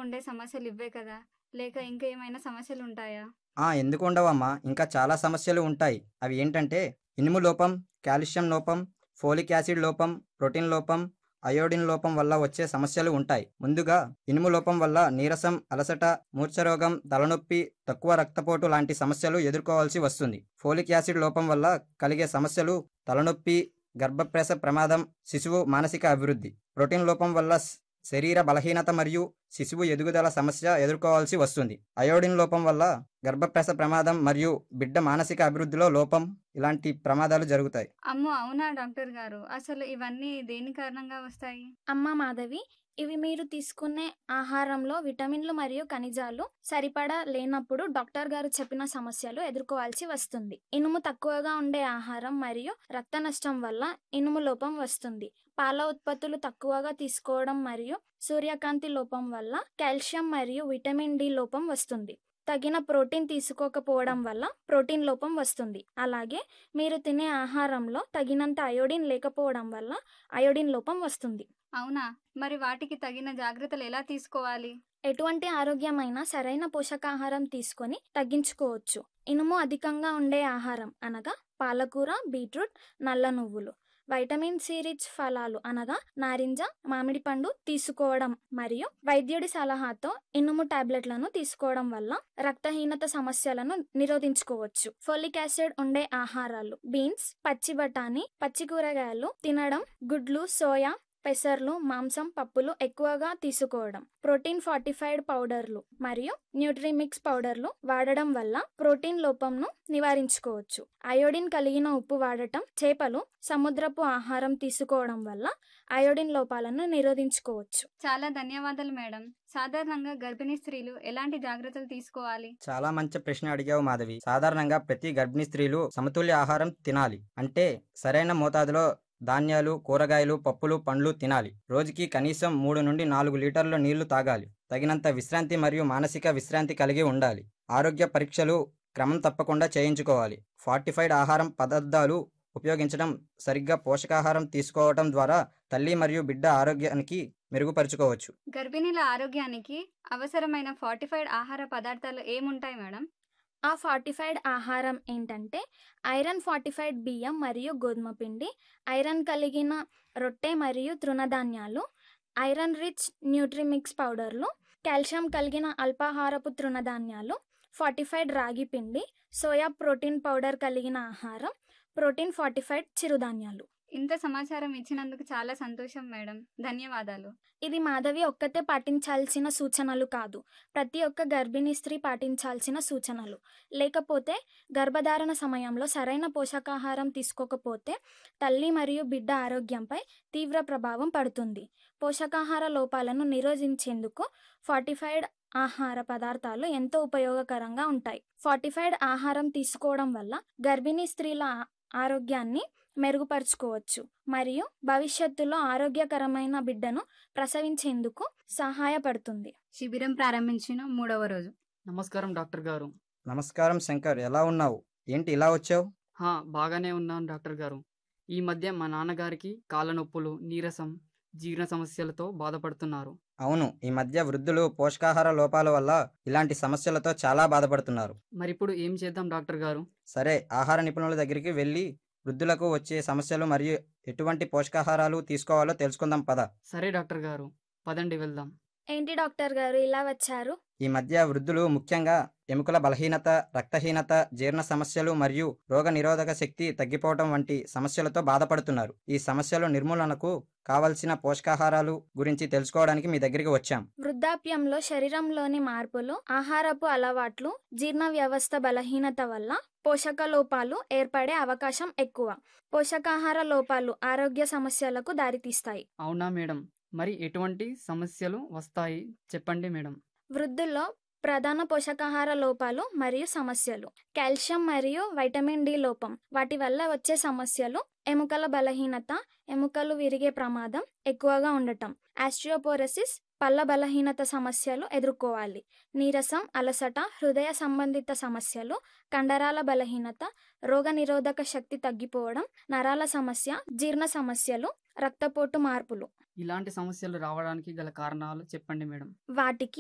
ఉండే సమస్యలు ఇవ్వే కదా లేక ఇంకా ఏమైనా సమస్యలు ఉంటాయా ఆ ఎందుకు ఉండవమ్మా ఇంకా చాలా సమస్యలు ఉంటాయి అవి ఏంటంటే ఇనుము లోపం కాల్షియం లోపం ఫోలిక్ యాసిడ్ లోపం ప్రోటీన్ లోపం అయోడిన్ లోపం వల్ల వచ్చే సమస్యలు ఉంటాయి ముందుగా ఇనుము లోపం వల్ల నీరసం అలసట మూర్ఛరోగం తలనొప్పి తక్కువ రక్తపోటు లాంటి సమస్యలు ఎదుర్కోవాల్సి వస్తుంది ఫోలిక్ యాసిడ్ లోపం వల్ల కలిగే సమస్యలు తలనొప్పి గర్భప్రస ప్రమాదం శిశువు మానసిక అభివృద్ధి ప్రోటీన్ లోపం వల్ల శ- శరీర బలహీనత మరియు శిశువు ఎదుగుదల సమస్య ఎదుర్కోవాల్సి వస్తుంది అయోడిన్ లోపం వల్ల గర్భప్రస ప్రమాదం మరియు బిడ్డ మానసిక అభివృద్ధిలో లోపం ఇలాంటి ప్రమాదాలు జరుగుతాయి అమ్మో అవునా డాక్టర్ గారు అసలు ఇవన్నీ దేని కారణంగా వస్తాయి అమ్మ మాధవి ఇవి మీరు తీసుకునే ఆహారంలో విటమిన్లు మరియు ఖనిజాలు సరిపడా లేనప్పుడు డాక్టర్ గారు చెప్పిన సమస్యలు ఎదుర్కోవాల్సి వస్తుంది ఇనుము తక్కువగా ఉండే ఆహారం మరియు రక్త నష్టం వల్ల ఇనుము లోపం వస్తుంది పాల ఉత్పత్తులు తక్కువగా తీసుకోవడం మరియు సూర్యకాంతి లోపం వల్ల కాల్షియం మరియు విటమిన్ డి లోపం వస్తుంది తగిన ప్రోటీన్ తీసుకోకపోవడం వల్ల ప్రోటీన్ లోపం వస్తుంది అలాగే మీరు తినే ఆహారంలో తగినంత అయోడిన్ లేకపోవడం వల్ల అయోడిన్ లోపం వస్తుంది అవునా మరి వాటికి తగిన జాగ్రత్తలు ఎలా తీసుకోవాలి ఎటువంటి ఆరోగ్యమైన సరైన పోషకాహారం తీసుకొని తగ్గించుకోవచ్చు ఇనుము అధికంగా ఉండే ఆహారం అనగా పాలకూర బీట్రూట్ నల్ల నువ్వులు వైటమిన్ సి రిచ్ ఫలాలు అనగా నారింజ మామిడి పండు తీసుకోవడం మరియు వైద్యుడి సలహాతో ఇనుము టాబ్లెట్లను తీసుకోవడం వల్ల రక్తహీనత సమస్యలను నిరోధించుకోవచ్చు ఫోలిక్ యాసిడ్ ఉండే ఆహారాలు బీన్స్ పచ్చి బఠానీ పచ్చి కూరగాయలు తినడం గుడ్లు సోయా పెసర్లు మాంసం పప్పులు ఎక్కువగా తీసుకోవడం ప్రోటీన్ ఫార్టిఫైడ్ పౌడర్లు మరియు న్యూట్రీమిక్స్ పౌడర్లు వాడడం వల్ల ప్రోటీన్ లోపంను నివారించుకోవచ్చు అయోడిన్ కలిగిన ఉప్పు వాడటం చేపలు సముద్రపు ఆహారం తీసుకోవడం వల్ల అయోడిన్ లోపాలను నిరోధించుకోవచ్చు చాలా ధన్యవాదాలు మేడం సాధారణంగా గర్భిణీ స్త్రీలు ఎలాంటి జాగ్రత్తలు తీసుకోవాలి చాలా మంచి ప్రశ్న అడిగావు మాధవి సాధారణంగా ప్రతి గర్భిణీ స్త్రీలు సమతుల్య ఆహారం తినాలి అంటే సరైన మోతాదులో ధాన్యాలు కూరగాయలు పప్పులు పండ్లు తినాలి రోజుకి కనీసం మూడు నుండి నాలుగు లీటర్ల నీళ్లు తాగాలి తగినంత విశ్రాంతి మరియు మానసిక విశ్రాంతి కలిగి ఉండాలి ఆరోగ్య పరీక్షలు క్రమం తప్పకుండా చేయించుకోవాలి ఫార్టిఫైడ్ ఆహారం పదార్థాలు ఉపయోగించడం సరిగ్గా పోషకాహారం తీసుకోవడం ద్వారా తల్లి మరియు బిడ్డ ఆరోగ్యానికి మెరుగుపరుచుకోవచ్చు గర్భిణీల ఆరోగ్యానికి అవసరమైన ఫార్టిఫైడ్ ఆహార పదార్థాలు ఏముంటాయి మేడం ఆ ఫార్టిఫైడ్ ఆహారం ఏంటంటే ఐరన్ ఫార్టిఫైడ్ బియ్యం మరియు గోధుమ పిండి ఐరన్ కలిగిన రొట్టె మరియు తృణధాన్యాలు ఐరన్ రిచ్ న్యూట్రిమిక్స్ పౌడర్లు కాల్షియం కలిగిన అల్పాహారపు తృణధాన్యాలు ఫార్టిఫైడ్ రాగి పిండి సోయా ప్రోటీన్ పౌడర్ కలిగిన ఆహారం ప్రోటీన్ ఫార్టిఫైడ్ చిరుధాన్యాలు ఇంత సమాచారం ఇచ్చినందుకు చాలా సంతోషం మేడం ధన్యవాదాలు ఇది మాధవి ఒక్కతే పాటించాల్సిన సూచనలు కాదు ప్రతి ఒక్క గర్భిణీ స్త్రీ పాటించాల్సిన సూచనలు లేకపోతే గర్భధారణ సమయంలో సరైన పోషకాహారం తీసుకోకపోతే తల్లి మరియు బిడ్డ ఆరోగ్యంపై తీవ్ర ప్రభావం పడుతుంది పోషకాహార లోపాలను నిరోధించేందుకు ఫార్టిఫైడ్ ఆహార పదార్థాలు ఎంతో ఉపయోగకరంగా ఉంటాయి ఫార్టిఫైడ్ ఆహారం తీసుకోవడం వల్ల గర్భిణీ స్త్రీల ఆ- ఆరోగ్యాన్ని మెరుగుపరుచుకోవచ్చు మరియు భవిష్యత్తులో ఆరోగ్యకరమైన బిడ్డను ప్రసవించేందుకు సహాయపడుతుంది శిబిరం ప్రారంభించిన మూడవ రోజు నమస్కారం డాక్టర్ గారు నమస్కారం శంకర్ ఎలా ఉన్నావు ఏంటి ఇలా వచ్చావు హా బాగానే ఉన్నాను డాక్టర్ గారు ఈ మధ్య మా నాన్నగారికి కాళ్ళ నొప్పులు నీరసం జీర్ణ సమస్యలతో బాధపడుతున్నారు అవును ఈ మధ్య వృద్ధులు పోషకాహార లోపాల వల్ల ఇలాంటి సమస్యలతో చాలా బాధపడుతున్నారు మరిప్పుడు ఏం చేద్దాం డాక్టర్ గారు సరే ఆహార నిపుణుల దగ్గరికి వెళ్ళి వృద్ధులకు వచ్చే సమస్యలు మరియు ఎటువంటి పోషకాహారాలు తీసుకోవాలో తెలుసుకుందాం పద సరే డాక్టర్ గారు పదండి వెళ్దాం ఏంటి డాక్టర్ గారు ఇలా వచ్చారు ఈ మధ్య వృద్ధులు ముఖ్యంగా ఎముకల బలహీనత రక్తహీనత జీర్ణ సమస్యలు మరియు రోగ నిరోధక శక్తి తగ్గిపోవటం వంటి సమస్యలతో బాధపడుతున్నారు ఈ సమస్యల నిర్మూలనకు కావలసిన పోషకాహారాలు గురించి తెలుసుకోవడానికి మీ దగ్గరికి వచ్చాం వృద్ధాప్యంలో శరీరంలోని మార్పులు ఆహారపు అలవాట్లు జీర్ణ వ్యవస్థ బలహీనత వల్ల పోషక లోపాలు ఏర్పడే అవకాశం ఎక్కువ పోషకాహార లోపాలు ఆరోగ్య సమస్యలకు దారితీస్తాయి అవునా మేడం మరి ఎటువంటి సమస్యలు వస్తాయి చెప్పండి మేడం వృద్ధుల్లో ప్రధాన పోషకాహార లోపాలు మరియు సమస్యలు కాల్షియం మరియు వైటమిన్ డి లోపం వాటి వల్ల వచ్చే సమస్యలు ఎముకల బలహీనత ఎముకలు విరిగే ప్రమాదం ఎక్కువగా ఉండటం ఆస్ట్రియోపోరసిస్ పళ్ళ బలహీనత సమస్యలు ఎదుర్కోవాలి నీరసం అలసట హృదయ సంబంధిత సమస్యలు కండరాల బలహీనత రోగనిరోధక శక్తి తగ్గిపోవడం నరాల సమస్య జీర్ణ సమస్యలు రక్తపోటు మార్పులు ఇలాంటి సమస్యలు రావడానికి గల కారణాలు చెప్పండి మేడం వాటికి